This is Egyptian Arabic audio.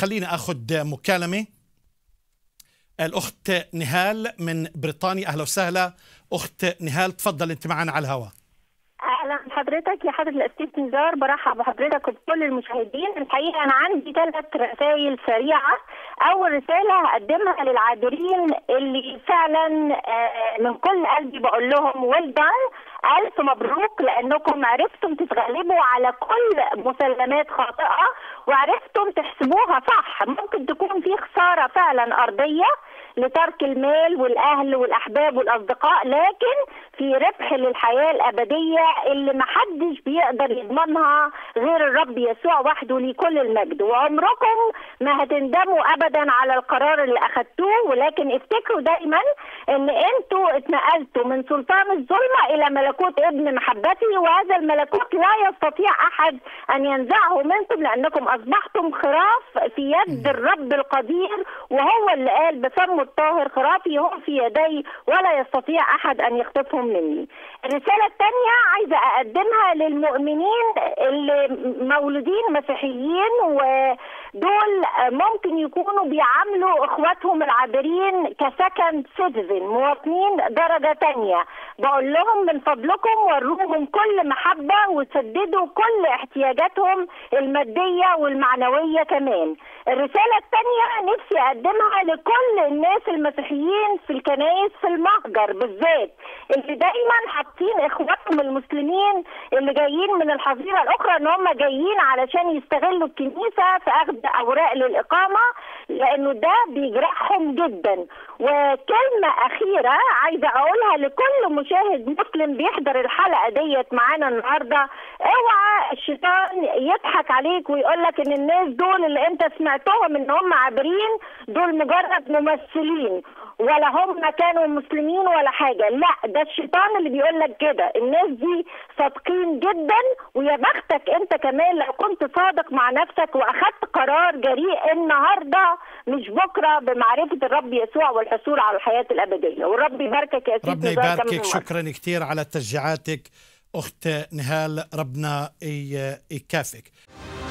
خليني اخذ مكالمه الاخت نهال من بريطانيا اهلا وسهلا اخت نهال تفضل انت معنا على الهواء اهلا بحضرتك يا حضره الاستاذ نزار برحب بحضرتك وبكل المشاهدين الحقيقه انا عندي ثلاث رسائل سريعه اول رساله هقدمها للعابرين اللي فعلا من كل قلبي بقول لهم ويل دان الف مبروك لانكم عرفتم تتغلبوا على كل مسلمات خاطئه وعرفتم تحسبوها صح ممكن تكون في خساره فعلا ارضيه لترك المال والاهل والاحباب والاصدقاء لكن في ربح للحياه الابديه اللي محدش بيقدر يضمنها غير الرب يسوع وحده ليه كل المجد وعمركم ما هتندموا ابدا على القرار اللي اخذتوه ولكن افتكروا دايما ان انتوا اتنقلتوا من سلطان الظلمه الى ملكوت ابن محبتي وهذا الملكوت لا يستطيع احد ان ينزعه منكم لانكم اصبحتم خراف في يد الرب القدير وهو اللي قال بفمه الطاهر خرافي هم في يدي ولا يستطيع احد ان يخطفهم مني. الرساله الثانيه عايزه اقدمها للمؤمنين اللي مولودين مسيحيين ودول ممكن يكونوا بيعاملوا اخواتهم العابرين كسكند سيتيزن مواطنين درجه ثانيه. بقول لهم من فضلكم وروهم كل محبه وسددوا كل احتياجاتهم الماديه والمعنويه كمان. الرساله الثانيه نفسي اقدمها لكل الناس المسيحيين في الكنائس في المهجر بالذات اللي دايما حاطين اخواتهم المسلمين اللي جايين من الحظيره الاخرى ان هم جايين علشان يستغلوا الكنيسه في اخذ اوراق للاقامه لانه ده بيجرحهم جدا وكلمه اخيره عايزه اقولها لكل مشاهد مسلم بيحضر الحلقه ديت معانا النهارده اوعى الشيطان يضحك عليك ويقول لك ان الناس دول اللي انت سمعتهم ان هم عابرين دول مجرد ممثلين ولا هم كانوا مسلمين ولا حاجة لا ده الشيطان اللي بيقول لك كده الناس دي صادقين جدا ويا بختك انت كمان لو كنت صادق مع نفسك واخدت قرار جريء النهارده مش بكره بمعرفة الرب يسوع والحصول على الحياة الأبدية والرب يباركك يا ربنا يباركك شكرا كثير على تشجيعاتك أخت نهال ربنا يكافئك